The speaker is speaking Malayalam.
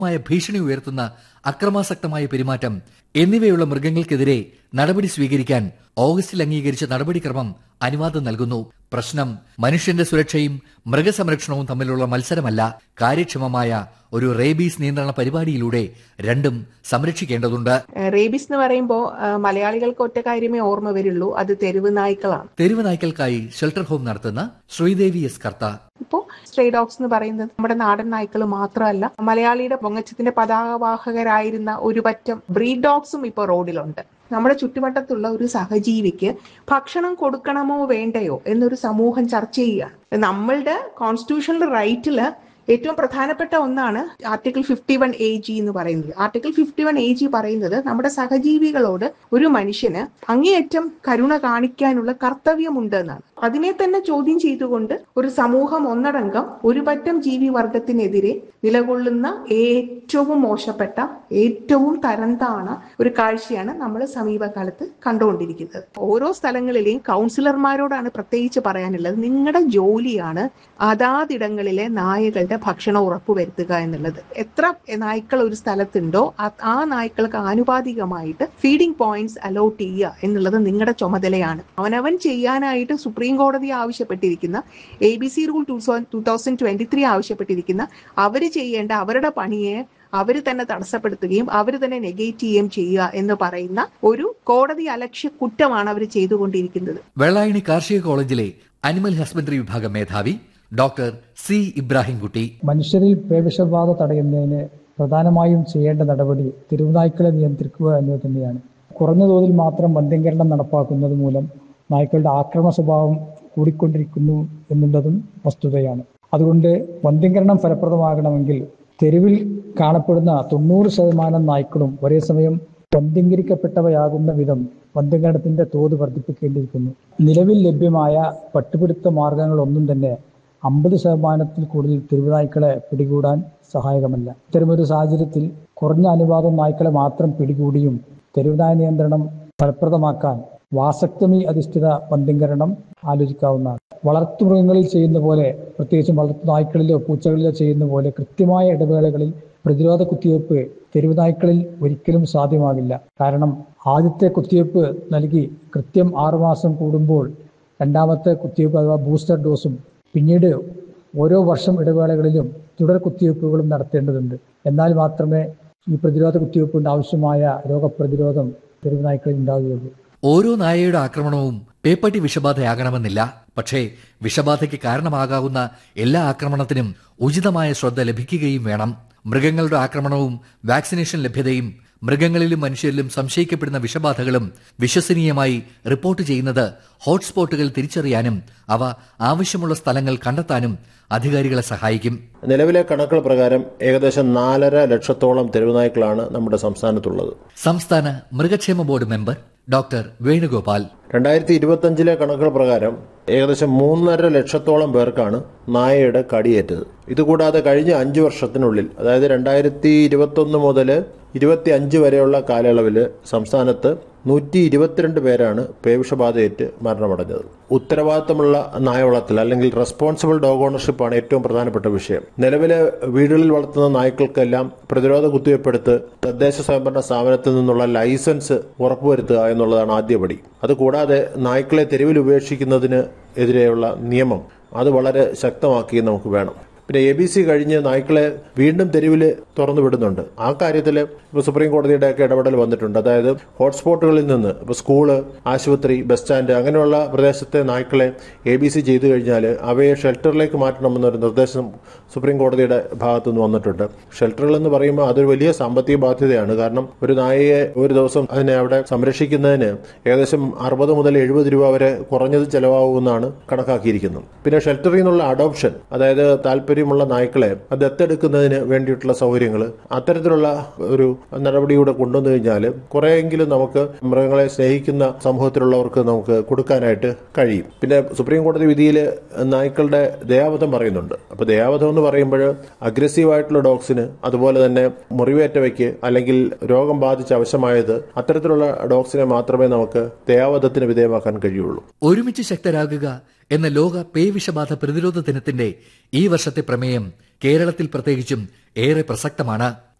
മായ ഭീഷണി ഉയർത്തുന്ന അക്രമാസക്തമായ പെരുമാറ്റം എന്നിവയുള്ള മൃഗങ്ങൾക്കെതിരെ നടപടി സ്വീകരിക്കാൻ ഓഗസ്റ്റിൽ അംഗീകരിച്ച നടപടിക്രമം അനുവാദം നൽകുന്നു പ്രശ്നം മനുഷ്യന്റെ സുരക്ഷയും മൃഗസംരക്ഷണവും തമ്മിലുള്ള മത്സരമല്ല കാര്യക്ഷമമായ ഒരു റേബീസ് നിയന്ത്രണ പരിപാടിയിലൂടെ രണ്ടും സംരക്ഷിക്കേണ്ടതുണ്ട് റേബിസ് എന്ന് പറയുമ്പോൾ മലയാളികൾക്ക് ഒറ്റ കാര്യമേ ഓർമ്മ വരുള്ളൂ അത് തെരുവ് നായ്ക്കളാണ് തെരുവ് നായ്ക്കൾക്കായി ഷെൽട്ടർ ഹോം നടത്തുന്ന ശ്രീദേവി എസ് കർത്ത ഇപ്പോൾ സ്ട്രേ ഡോഗ്സ് എന്ന് പറയുന്നത് നമ്മുടെ നാടൻ നായ്ക്കൾ മാത്രമല്ല മലയാളിയുടെ പൊങ്ങച്ചത്തിന്റെ പതാകവാഹകരായിരുന്ന ഒരു പറ്റം ബ്രീഡ് ഡോഗ്സും ഇപ്പോൾ റോഡിലുണ്ട് നമ്മുടെ ചുറ്റുവട്ടത്തുള്ള ഒരു സഹജീവിക്ക് ഭക്ഷണം കൊടുക്കണമോ വേണ്ടയോ എന്നൊരു സമൂഹം ചർച്ച ചെയ്യുകയാണ് നമ്മളുടെ കോൺസ്റ്റിറ്റ്യൂഷണൽ റൈറ്റില് ഏറ്റവും പ്രധാനപ്പെട്ട ഒന്നാണ് article fifty one A G എന്ന് പറയുന്നത് article fifty one A G പറയുന്നത് നമ്മുടെ സഹജീവികളോട് ഒരു മനുഷ്യന് അങ്ങേയറ്റം കരുണ കാണിക്കാനുള്ള കർത്തവ്യമുണ്ട് എന്നാണ് അതിനെ തന്നെ ചോദ്യം ചെയ്തുകൊണ്ട് ഒരു സമൂഹം ഒന്നടങ്കം ഒരു പറ്റം ജീവി വർഗത്തിനെതിരെ നിലകൊള്ളുന്ന ഏറ്റവും മോശപ്പെട്ട ഏറ്റവും തരം താണ ഒരു കാഴ്ചയാണ് നമ്മൾ സമീപകാലത്ത് കണ്ടുകൊണ്ടിരിക്കുന്നത് ഓരോ സ്ഥലങ്ങളിലെയും കൗൺസിലർമാരോടാണ് പ്രത്യേകിച്ച് പറയാനുള്ളത് നിങ്ങളുടെ ജോലിയാണ് അതാതിടങ്ങളിലെ നായകളുടെ ഭക്ഷണം ഉറപ്പുവരുത്തുക എന്നുള്ളത് എത്ര നായ്ക്കൾ ഒരു സ്ഥലത്തുണ്ടോ ആ നായ്ക്കൾക്ക് ആനുപാതികമായിട്ട് ഫീഡിംഗ് പോയിന്റ്സ് അലോട്ട് ചെയ്യുക എന്നുള്ളത് നിങ്ങളുടെ ചുമതലയാണ് അവനവൻ ചെയ്യാനായിട്ട് സുപ്രീം കോടതി ആവശ്യപ്പെട്ടിരിക്കുന്ന A B C rule two thousand twenty three ആവശ്യപ്പെട്ടിരിക്കുന്ന അവർ ചെയ്യേണ്ട അവരുടെ പണിയെ അവർ തന്നെ തടസ്സപ്പെടുത്തുകയും അവർ തന്നെ നെഗേറ്റ് ചെയ്യുകയും ചെയ്യുക എന്ന് പറയുന്ന ഒരു കോടതി അലക്ഷ്യ കുറ്റമാണ് അവർ ചെയ്തുകൊണ്ടിരിക്കുന്നത് വെള്ളായണി കാർഷിക കോളേജിലെ അനിമൽ ഹസ്ബൻഡറി വിഭാഗം മേധാവി ഡോക്ടർ സി ഇബ്രാഹിംകുട്ടി മനുഷ്യരിൽ പേവിഷബാധ തടയുന്നതിന് പ്രധാനമായും ചെയ്യേണ്ട നടപടി തെരുവുനായ്ക്കളെ നിയന്ത്രിക്കുക എന്നത് തന്നെയാണ് കുറഞ്ഞ തോതിൽ മാത്രം വന്ധ്യംകരണം നടപ്പാക്കുന്നത് മൂലം നായ്ക്കളുടെ ആക്രമണ സ്വഭാവം കൂടിക്കൊണ്ടിരിക്കുന്നു എന്നുള്ളതും വസ്തുതയാണ് അതുകൊണ്ട് വന്ധ്യംകരണം ഫലപ്രദമാകണമെങ്കിൽ തെരുവിൽ കാണപ്പെടുന്ന തൊണ്ണൂറ് ശതമാനം നായ്ക്കളും ഒരേ സമയം വന്ധ്യംകരിക്കപ്പെട്ടവയാകുന്ന വിധം വന്ധ്യംകരണത്തിന്റെ തോത് വർദ്ധിപ്പിക്കേണ്ടിയിരിക്കുന്നു നിലവിൽ ലഭ്യമായ പട്ടുപിടുത്ത മാർഗങ്ങളൊന്നും തന്നെ അമ്പത് ശതമാനത്തിൽ കൂടുതൽ തെരുവുനായ്ക്കളെ പിടികൂടാൻ സഹായകമല്ല ഇത്തരമൊരു സാഹചര്യത്തിൽ കുറഞ്ഞ അനുപാതം നായ്ക്കളെ മാത്രം പിടികൂടിയും തെരുവുനായ നിയന്ത്രണം ഫലപ്രദമാക്കാൻ വാസക്തമി അധിഷ്ഠിത വന്ധ്യംകരണം ആലോചിക്കാവുന്നതാണ് വളർത്തുമൃഗങ്ങളിൽ ചെയ്യുന്ന പോലെ പ്രത്യേകിച്ചും വളർത്തു നായ്ക്കളിലോ പൂച്ചകളിലോ ചെയ്യുന്ന പോലെ കൃത്യമായ ഇടവേളകളിൽ പ്രതിരോധ കുത്തിവയ്പ്പ് തെരുവുനായ്ക്കളിൽ ഒരിക്കലും സാധ്യമാകില്ല കാരണം ആദ്യത്തെ കുത്തിവയ്പ്പ് നൽകി കൃത്യം ആറുമാസം കൂടുമ്പോൾ രണ്ടാമത്തെ കുത്തിവയ്പ്പ് അഥവാ ബൂസ്റ്റർ ഡോസും പിന്നീട് ഓരോ വർഷം ഇടവേളകളിലും തുടർ കുത്തിവയ്പ്പുകളും നടത്തേണ്ടതുണ്ട് എന്നാൽ മാത്രമേ ഈ പ്രതിരോധ കുത്തിവയ്പ്പിന് ആവശ്യമായ രോഗപ്രതിരോധം തെരുവുനായ്ക്കളിൽ ഉണ്ടാവുകയുള്ളൂ ഓരോ നായയുടെ ആക്രമണവും പേപ്പട്ടി വിഷബാധയാകണമെന്നില്ല പക്ഷേ വിഷബാധയ്ക്ക് കാരണമാകാവുന്ന എല്ലാ ആക്രമണത്തിനും ഉചിതമായ ശ്രദ്ധ ലഭിക്കുകയും വേണം മൃഗങ്ങളുടെ ആക്രമണവും വാക്സിനേഷൻ ലഭ്യതയും മൃഗങ്ങളിലും മനുഷ്യരിലും സംശയിക്കപ്പെടുന്ന വിഷബാധകളും വിശ്വസനീയമായി റിപ്പോർട്ട് ചെയ്യുന്നത് ഹോട്ട്സ്പോട്ടുകൾ തിരിച്ചറിയാനും അവ ആവശ്യമുള്ള സ്ഥലങ്ങൾ കണ്ടെത്താനും അധികാരികളെ സഹായിക്കും നിലവിലെ കണക്കുകൾ പ്രകാരം ഏകദേശം നാലര ലക്ഷത്തോളം തെരുവുനായ്ക്കളാണ് നമ്മുടെ സംസ്ഥാനത്തുള്ളത് സംസ്ഥാന മൃഗക്ഷേമ ബോർഡ് മെമ്പർ ഡോക്ടർ വേണുഗോപാൽ രണ്ടായിരത്തി ഇരുപത്തിയഞ്ചിലെ കണക്കുകൾ പ്രകാരം ഏകദേശം മൂന്നര ലക്ഷത്തോളം പേർക്കാണ് നായയുടെ കടിയേറ്റത് ഇതുകൂടാതെ കഴിഞ്ഞ അഞ്ചു വർഷത്തിനുള്ളിൽ അതായത് രണ്ടായിരത്തി ഇരുപത്തൊന്ന് മുതൽ ഇരുപത്തി അഞ്ച് വരെയുള്ള കാലയളവിൽ സംസ്ഥാനത്ത് നൂറ്റി ഇരുപത്തിരണ്ട് പേരാണ് പേവിഷബാധയേറ്റ് മരണമടഞ്ഞത് ഉത്തരവാദിത്തമുള്ള നായ വളർത്തൽ അല്ലെങ്കിൽ റെസ്പോൺസിബിൾ ഡോഗ് ഓണർഷിപ്പാണ് ഏറ്റവും പ്രധാനപ്പെട്ട വിഷയം നിലവിലെ വീടുകളിൽ വളർത്തുന്ന നായ്ക്കൾക്കെല്ലാം പ്രതിരോധ കുത്തിവയ്പ്പെടുത്ത് തദ്ദേശ സ്വയംഭരണ സ്ഥാപനത്തിൽ നിന്നുള്ള ലൈസൻസ് ഉറപ്പുവരുത്തുക എന്നുള്ളതാണ് ആദ്യപടി അതുകൂടാതെ നായ്ക്കളെ തെരുവിൽ ഉപേക്ഷിക്കുന്നതിന് എതിരെയുള്ള നിയമം അത് വളരെ ശക്തമാക്കി നമുക്ക് വേണം പിന്നെ എ ബി സി കഴിഞ്ഞ് നായ്ക്കളെ വീണ്ടും തെരുവിൽ തുറന്നു വിടുന്നുണ്ട് ആ കാര്യത്തിൽ ഇപ്പോൾ സുപ്രീം കോടതിയുടെ ഒക്കെ ഇടപെടൽ വന്നിട്ടുണ്ട് അതായത് ഹോട്ട്സ്പോട്ടുകളിൽ നിന്ന് ഇപ്പോൾ സ്കൂള് ആശുപത്രി ബസ് സ്റ്റാൻഡ് അങ്ങനെയുള്ള പ്രദേശത്തെ നായ്ക്കളെ എ ബി സി ചെയ്തു കഴിഞ്ഞാൽ അവയെ ഷെൽട്ടറിലേക്ക് മാറ്റണമെന്നൊരു നിർദ്ദേശം സുപ്രീം കോടതിയുടെ ഭാഗത്തു നിന്ന് വന്നിട്ടുണ്ട് ഷെൽട്ടറുകൾ എന്ന് പറയുമ്പോൾ അതൊരു വലിയ സാമ്പത്തിക ബാധ്യതയാണ് കാരണം ഒരു നായയെ ഒരു ദിവസം അതിനെ അവിടെ സംരക്ഷിക്കുന്നതിന് ഏകദേശം അറുപത് മുതൽ എഴുപത് രൂപ വരെ കുറഞ്ഞത് ചെലവാകുമെന്നാണ് കണക്കാക്കിയിരിക്കുന്നത് പിന്നെ ഷെൽട്ടറിൽ നിന്നുള്ള അഡോപ്ഷൻ അതായത് താല്പര്യമുള്ള നായ്ക്കളെ അത് ദത്തെടുക്കുന്നതിന് വേണ്ടിയിട്ടുള്ള സൗകര്യങ്ങൾ അത്തരത്തിലുള്ള ഒരു നടപടിയൂടെ കൊണ്ടുവന്നു കഴിഞ്ഞാൽ കുറെയെങ്കിലും നമുക്ക് മൃഗങ്ങളെ സ്നേഹിക്കുന്ന സമൂഹത്തിലുള്ളവർക്ക് നമുക്ക് കൊടുക്കാനായിട്ട് കഴിയും പിന്നെ സുപ്രീം കോടതി വിധിയിൽ നായ്ക്കളുടെ ദയാവധം പറയുന്നുണ്ട് അപ്പോൾ ദയാവധം എന്ന് പറയുമ്പോൾ അഗ്രസീവായിട്ടുള്ള ഡോഗ്സിന് അതുപോലെ തന്നെ മുറിവേറ്റവയ്ക്ക് അല്ലെങ്കിൽ രോഗം ബാധിച്ച് അവശമായത് അത്തരത്തിലുള്ള ഡോഗ്സിനെ മാത്രമേ നമുക്ക് ദയാവധത്തിന് വിധേയമാക്കാൻ കഴിയുള്ളൂ ഒരുമിച്ച് ശക്തരാകുക എന്ന ലോക പേവിഷബാധ പ്രതിരോധ ദിനത്തിന്റെ ഈ വർഷത്തെ പ്രമേയം കേരളത്തിൽ പ്രത്യേകിച്ചും ഏറെ പ്രസക്തമാണ്